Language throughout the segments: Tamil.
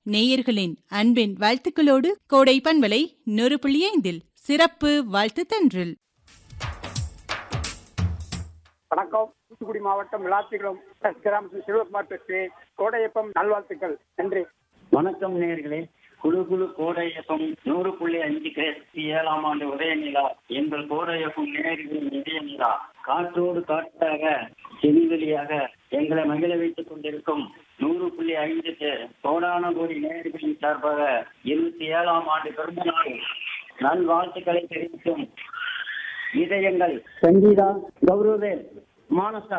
நேயர்களின் அன்பின் வாழ்த்துக்களோடு கோடை பண்பலை நூறு புள்ளி ஐந்தில் சிறப்பு வாழ்த்து தன்றில் வணக்கம் தூத்துக்குடி மாவட்டம் விளாத்திகுளம் கிராமத்தில் சிவகுமார் பேசுகிறேன் கோடையப்பம் நல்வாழ்த்துக்கள் நன்றி வணக்கம் நேர்களே குழு குழு கோடையப்பம் நூறு புள்ளி அஞ்சு கிரேசி ஏழாம் ஆண்டு உதய நிலா எங்கள் கோடையப்பம் நேர்களின் இதய நிலா காற்றோடு காற்றாக செவிவெளியாக எங்களை மகிழ வைத்துக் கொண்டிருக்கும் நூறு புள்ளி ஐந்துக்கு கோடான கோடி நேர்களின் சார்பாக இருபத்தி ஏழாம் ஆண்டு பிறந்த நாள் நல்வாழ்த்துக்களை தெரிவிக்கும் இதயங்கள் சங்கீதா கௌரவேல் மானசா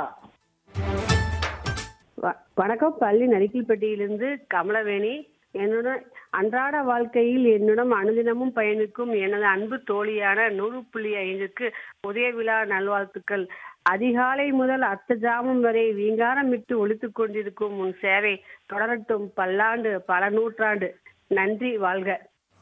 வ- வணக்கம் பள்ளி நரிக்கில்பட்டியிலிருந்து கமலவேணி என்னுடன் அன்றாட வாழ்க்கையில் என்னுடன் அனுதினமும் பயணிக்கும் எனது அன்பு தோழியான நூறு புள்ளி ஐந்துக்கு உதய விழா நல்வாழ்த்துக்கள் அதிகாலை முதல் அர்த்த ஜாமம் வரை வீங்காரமிட்டு ஒழித்துக் கொண்டிருக்கும் உன் சேவை தொடரட்டும் பல்லாண்டு பல நூற்றாண்டு நன்றி வாழ்க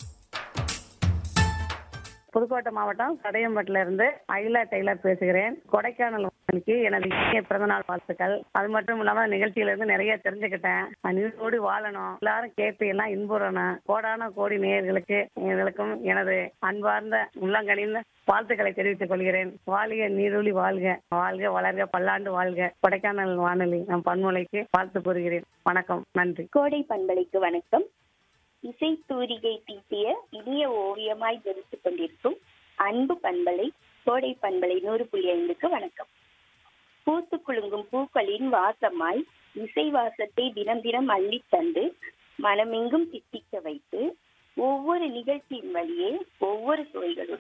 புதுக்கோட்டை மாவட்டம் சடையம்பட்டில இருந்து அகிலா டெய்லர் பேசுகிறேன் கொடைக்கானல் வானொலிக்கு எனது இனிய பிறந்தநாள் வாழ்த்துக்கள் அது மட்டும் இல்லாம நிகழ்ச்சியில இருந்து நிறைய தெரிஞ்சுக்கிட்டேன் நீரோடு வாழணும் எல்லாரும் கேட்டு எல்லாம் இன்புறணும் கோடான கோடி நேயர்களுக்கு எங்களுக்கும் எனது அன்பார்ந்த உள்ளங்கனிந்த வாழ்த்துக்களை தெரிவித்துக் கொள்கிறேன் வாழ்க நீரொலி வாழ்க வாழ்க வளர்க பல்லாண்டு வாழ்க கொடைக்கானல் வானொலி நம் பன்மொழிக்கு வாழ்த்து கூறுகிறேன் வணக்கம் நன்றி கோடை பண்பலைக்கு வணக்கம் இசை தூரிகை தீட்டிய இனிய ஓவியமாய் ஜொலித்துக் கொண்டிருக்கும் அன்பு பண்பலை கோடை பண்பலை நூறு புள்ளி ஐந்துக்கு வணக்கம் பூத்து குலுங்கும் பூக்களின் வாசமாய் இசை வாசத்தை தினம் தினம் அள்ளித் தந்து மனமெங்கும் தித்திக்க வைத்து ஒவ்வொரு நிகழ்ச்சியின் வழியே ஒவ்வொரு சுவைகளுடன்